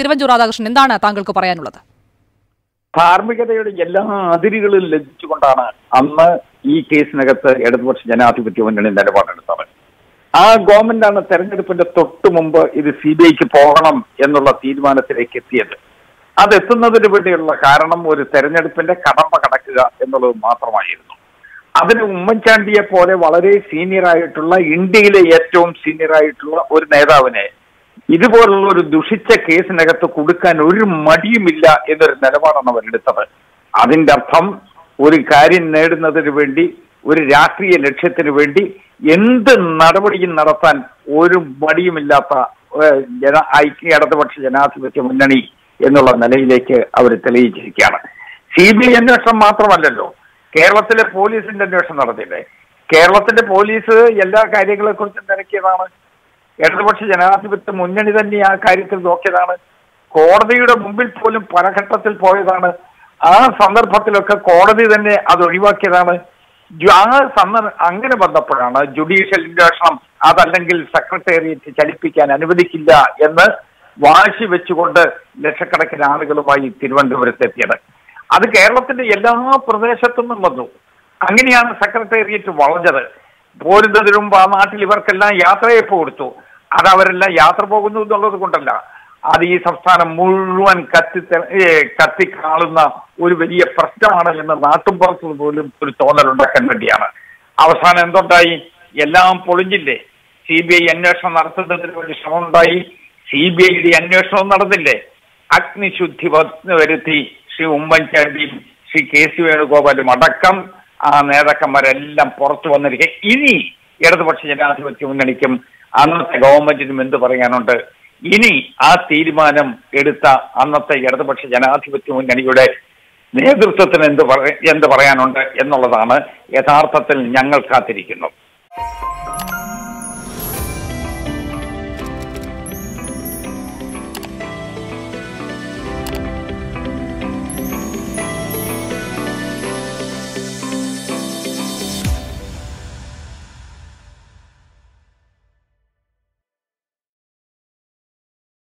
തിരുവഞ്ചൂർ രാധാകൃഷ്ണൻ എന്താണ് താങ്കൾക്ക് പറയാനുള്ളത് ധാർമ്മികതയുടെ എല്ലാ അതിരുകളും ലംഘിച്ചുകൊണ്ടാണ് അന്ന് ഈ കേസിനകത്ത് ഇടതുപക്ഷ ജനാധിപത്യ മുന്നണി നിലപാടെടുത്തത് ആ ഗവൺമെന്റാണ് തെരഞ്ഞെടുപ്പിന്റെ തൊട്ടു മുമ്പ് ഇത് സി ബി ഐക്ക് പോകണം എന്നുള്ള തീരുമാനത്തിലേക്ക് എത്തിയത് അതെത്തുന്നതിന് വേണ്ടിയുള്ള കാരണം ഒരു തെരഞ്ഞെടുപ്പിന്റെ കടമ്പ കടക്കുക എന്നുള്ളത് മാത്രമായിരുന്നു അതിന് ഉമ്മൻചാണ്ടിയെ പോലെ വളരെ സീനിയർ ആയിട്ടുള്ള ഇന്ത്യയിലെ ഏറ്റവും സീനിയർ ആയിട്ടുള്ള ഒരു നേതാവിനെ ഇതുപോലുള്ള ഒരു ദുഷിച്ച കേസിനകത്ത് കൊടുക്കാൻ ഒരു മടിയുമില്ല എന്നൊരു നിലപാടാണ് അവരെടുത്തത് അതിന്റെ അർത്ഥം ഒരു കാര്യം നേടുന്നതിന് വേണ്ടി ഒരു രാഷ്ട്രീയ ലക്ഷ്യത്തിന് വേണ്ടി എന്ത് നടപടിയും നടത്താൻ ഒരു മടിയുമില്ലാത്ത ഏഹ്, ജന ഐക്യ ഇടതുപക്ഷ ജനാധിപത്യ മുന്നണി എന്നുള്ള നിലയിലേക്ക് അവർ തെളിയിച്ചിരിക്കുകയാണ് സി ബി ഐ അന്വേഷണം മാത്രമല്ലല്ലോ കേരളത്തിലെ പോലീസിന്റെ അന്വേഷണം നടത്തിയില്ലേ കേരളത്തിന്റെ പോലീസ് എല്ലാ കാര്യങ്ങളെ കുറിച്ചും തിരക്കിയതാണ് ഇടതുപക്ഷ ജനാധിപത്യ മുന്നണി തന്നെ ആ കാര്യത്തിൽ നോക്കിയതാണ് കോടതിയുടെ മുമ്പിൽ പോലും പല ഘട്ടത്തിൽ പോയതാണ് ആ സന്ദർഭത്തിലൊക്കെ കോടതി തന്നെ അത് ഒഴിവാക്കിയതാണ് ജു- ആ സന്ദർഭ അങ്ങനെ വന്നപ്പോഴാണ് ജുഡീഷ്യൽ അന്വേഷണം അതല്ലെങ്കിൽ സെക്രട്ടേറിയറ്റ് ചലിപ്പിക്കാൻ അനുവദിക്കില്ല എന്ന് വാശി വെച്ചുകൊണ്ട് ലക്ഷക്കണക്കിന് ആളുകളുമായി തിരുവനന്തപുരത്ത് എത്തിയത് അത് കേരളത്തിന്റെ എല്ലാ പ്രദേശത്തു നിന്നും വന്നു അങ്ങനെയാണ് സെക്രട്ടേറിയറ്റ് വളഞ്ഞത് പോരുന്നതിന് മുമ്പ് ആ നാട്ടിൽ ഇവർക്കെല്ലാം യാത്രയപ്പ് കൊടുത്തു അത് അവരെല്ലാം യാത്ര പോകുന്നു എന്നുള്ളത് കൊണ്ടല്ല അത് ഈ സംസ്ഥാനം മുഴുവൻ കത്തി കത്തിക്കാളുന്ന ഒരു വലിയ പ്രശ്നമാണ് എന്ന് നാട്ടുമ്പുറത്ത് പോലും ഒരു തോന്നലുണ്ടാക്കാൻ വേണ്ടിയാണ് അവസാനം എന്തുണ്ടായി എല്ലാം പൊളിഞ്ഞില്ലേ സി ബി ഐ അന്വേഷണം നടത്തുന്നതിന് വേണ്ടി ശ്രമമുണ്ടായി സി ബി ഐയുടെ അന്വേഷണവും നടന്നില്ലേ അഗ്നിശുദ്ധി വ- വരുത്തി ശ്രീ ഉമ്മൻചാണ്ടിയും ശ്രീ കെ സി വേണുഗോപാലും അടക്കം ആ നേതാക്കന്മാരെല്ലാം പുറത്തു വന്നിരിക്കെ ഇനി ഇടതുപക്ഷ ജനാധിപത്യ മുന്നണിക്കും അന്നത്തെ ഗവൺമെന്റിനും എന്ത് പറയാനുണ്ട് ഇനി ആ തീരുമാനം എടുത്ത അന്നത്തെ ഇടതുപക്ഷ ജനാധിപത്യ മുന്നണിയുടെ നേതൃത്വത്തിന് എന്ത് പറ എന്ത് പറയാനുണ്ട് എന്നുള്ളതാണ് യഥാർത്ഥത്തിൽ ഞങ്ങൾ കാത്തിരിക്കുന്നത്